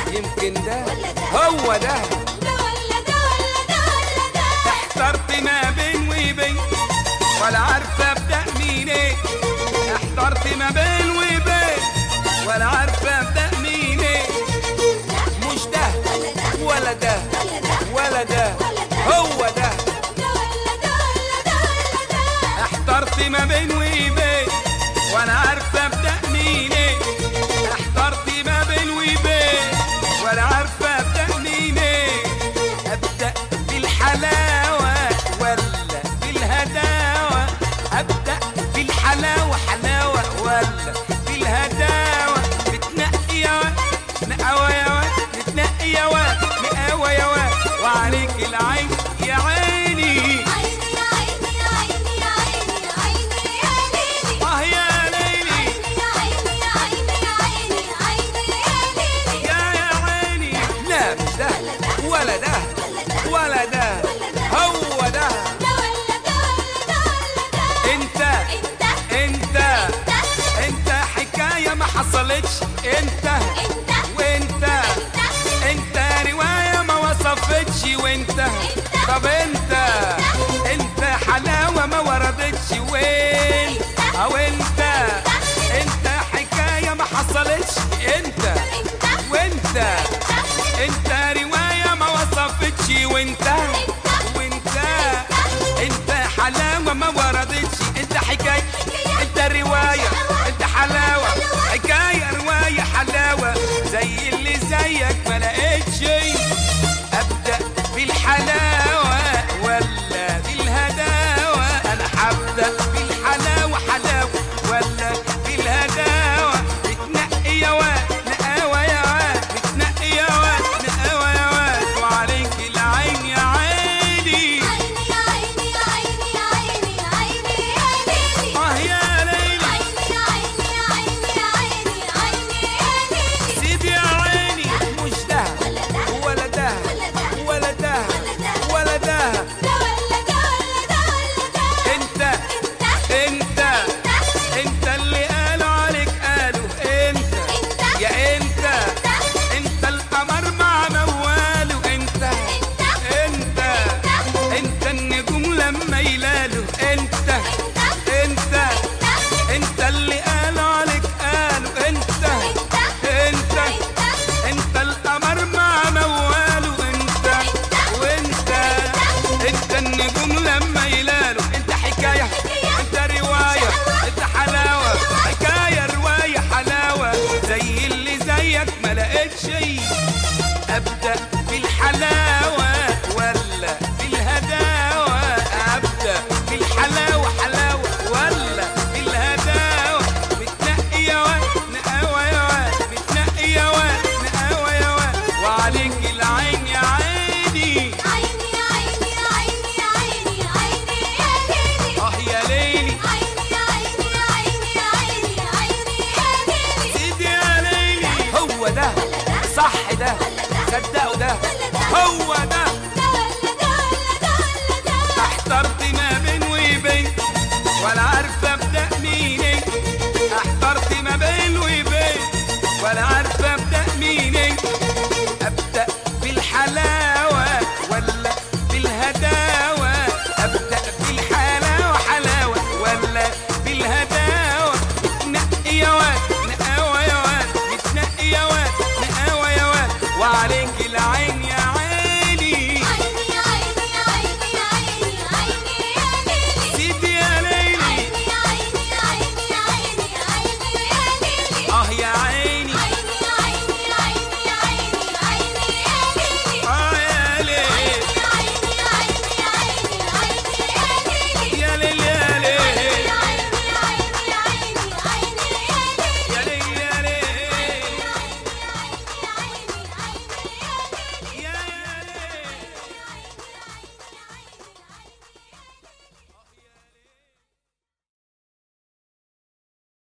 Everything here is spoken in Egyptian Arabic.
يمكن ده هو ده ده ولا ده ولا ده ولا ده احترت ما بين وبين ولا عارفه ابدا منين احترت ما بين وبين ولا عارفه ابدا منين مش ده ولا ده ولا ده هو ده ده ولا ده ولا ده ولا ده احترت ما بين وبين وانا عارفه ابدا منين احترت ما بين وبين ولا عارفه ابدا منين ابدا بالحلاوه ولا بالهداوه ابدا بالحلاوه حلاوه ولا بالهداوه بتنقي يا واد نقوى يا واد بتنقي يا واد نقوى يا واد وعليك العين يا عيني عيني يا عيني يا عيني يا عيني يا عيني يا ليلي اه يا ليلي عيني يا عيني يا عيني يا عيني عيني يا ليلي يا يا عيني لا مش ده ولا ده ولا ده هو ده ده ولا ده ولا ده ولا ده انت انت انت انت انت حكاية ما حصلتش انت انت وانت انت رواية ما وصفتش وانت طب انت انت حلاوة ما وردتش وين او انت انت حكاية ما حصلتش انت وانت انت رواية ما وصفتش وانت وانت انت حلاوة ما وردتش انت حكاية انت رواية انت حلاوة حكاية رواية حلاوة زي اللي زيك ما لقيتش ابدأ بالحلاوة ولا بالهداوة انا هبدأ بالحلاوة حلاوة ولا بالهداوة بتنقي يا واد نقاوة يا واد بتنقي يا واد نقاوة يا واد وعليك العين يا عيني عيني يا عيني يا عيني يا عيني يا عيني يا ليلي اه يا ليلي عيني يا عيني يا عيني يا عيني عيني يا ليلي سيدي يا عيني مش ده ولا ده ولا ده ولا ده ده ولا ده ولا ده ولا ده انت انت انت انت اللي قالوا عليك قالوا انت انت يا انت انت القمر مع مواله انت انت انت النجوم لما يلالوا انت انت انت اللي قالوا عليك قالوا انت انت انت القمر مع مواله انت وانت انت النجوم لما يلالوا انت حكايه انت روايه انت حلاوه حكايه روايه حلاوه زي اللي زيك ما لقيتش ابدا بالحلاوه ولا بالهداوه ابدا بالحلاوه حلاوه ولا بالهداوه بتنقي يا واد نقاوه يا واد بتنقي يا واد نقاوه يا واد وعليك العين يا عيني عيني يا عيني يا عيني يا عيني عيني يا ليلي اه يا ليلي عيني يا عيني يا عيني يا عيني عيني يا ليلي سيدي يا ليلي هو ده صح ده صدقوا ده هو ده